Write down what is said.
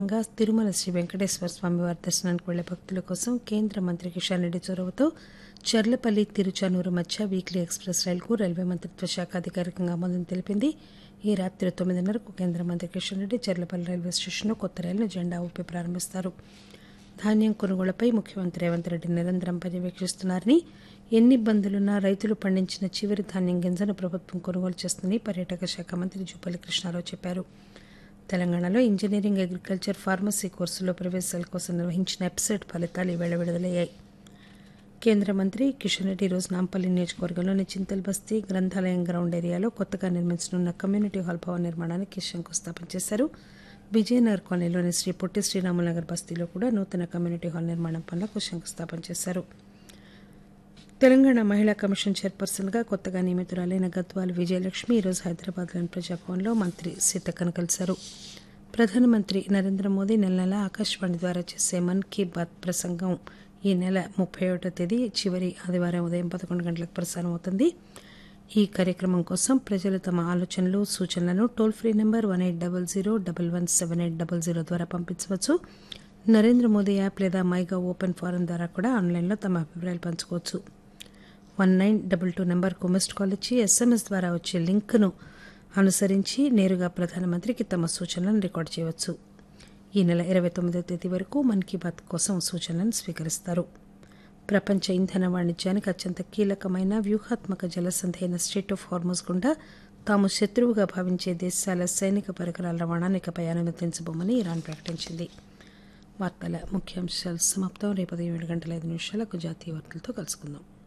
గా తిరుమల శ్రీ వెంకటేశ్వర స్వామి వారి దర్శనానికి వెళ్లే భక్తుల కోసం కేంద్ర మంత్రి కిషన్ రెడ్డి చొరవతో చర్లపల్లి తిరుచానూరు మధ్య వీక్లీ ఎక్స్ప్రెస్ రైలుకు రైల్వే మంత్రిత్వ శాఖ అధికారికంగా ఆమోదం తెలిపింది ఈ రాత్రి తొమ్మిదిన్నరకు కేంద్ర మంత్రి కిషన్ రెడ్డి చర్లపల్లి రైల్వే స్టేషన్లో కొత్త రైలును జెండా ఊపి ప్రారంభిస్తారు ధాన్యం కొనుగోళ్లపై ముఖ్యమంత్రి రేవంత్ రెడ్డి నిరంతరం పర్యవేక్షిస్తున్నారని ఎన్ని ఇబ్బందులున్నా రైతులు పండించిన చివరి ధాన్యం గింజను ప్రభుత్వం కొనుగోలు చేస్తుందని పర్యాటక శాఖ మంత్రి జూపల్లి కృష్ణారావు చెప్పారు తెలంగాణలో ఇంజనీరింగ్ అగ్రికల్చర్ ఫార్మసీ కోర్సుల్లో ప్రవేశాల కోసం నిర్వహించిన ఎప్సెట్ ఫలితాలు ఈవేళ విడుదలయ్యాయి కేంద్ర మంత్రి కిషన్ రెడ్డి ఈరోజు నాంపల్లి నియోజకవర్గంలోని చింతల్ బస్తీ గ్రంథాలయం గ్రౌండ్ ఏరియాలో కొత్తగా నిర్మించనున్న కమ్యూనిటీ హాల్ భవన్ నిర్మాణానికి శంకుస్థాపన చేశారు విజయనగర్ కాలనీలోని శ్రీ పొట్టి శ్రీరాములనగర్ బస్తీలో కూడా నూతన కమ్యూనిటీ హాల్ నిర్మాణం పనులకు శంకుస్థాపన చేశారు తెలంగాణ మహిళా కమిషన్ చైర్పర్సన్గా కొత్తగా నియమితురాలైన గద్వాల్ విజయలక్ష్మి ఈరోజు హైదరాబాద్లోని ప్రజాభవన్లో మంత్రి సీతక్కను కలిశారు ప్రధానమంత్రి నరేంద్ర మోదీ నెల నెల ఆకాశవాణి ద్వారా చేసే మన్ కీ బాత్ ప్రసంగం ఈ నెల ముప్పై ఒకటో తేదీ చివరి ఆదివారం ఉదయం పదకొండు గంటలకు ప్రసారం అవుతుంది ఈ కార్యక్రమం కోసం ప్రజలు తమ ఆలోచనలు సూచనలను toll free number one eight double zero double one seven eight double zero ద్వారా పంపించవచ్చు నరేంద్ర మోదీ యాప్ లేదా మైగా ఓపెన్ ఫారం ద్వారా కూడా ఆన్లైన్లో తమ అభిప్రాయాలు పంచుకోవచ్చు వన్ నైన్ డబల్ టూ నెంబర్కు మిస్డ్ కాల్ ఇచ్చి ఎస్ఎంఎస్ ద్వారా వచ్చే లింక్ను అనుసరించి నేరుగా ప్రధానమంత్రికి తమ సూచనలను రికార్డు చేయవచ్చు ఈ నెల ఇరవై తొమ్మిదో తేదీ వరకు మన్ కీ బాత్ కోసం సూచనలను స్వీకరిస్తారు ప్రపంచ ఇంధన వాణిజ్యానికి అత్యంత కీలకమైన వ్యూహాత్మక జలసంధి అయిన స్టేట్ ఆఫ్ హార్మోస్ గుండా తాము శత్రువుగా భావించే దేశాల సైనిక పరికరాల రవాణాను ఇకపై అనుమతించబోమని ఇరాన్ ప్రకటించింది వార్తల ముఖ్యాంశాలు సమాప్తం రేపు ఉదయం ఏడు గంటల ఐదు నిమిషాలకు జాతీయ వార్తలతో కలుసుకుందాం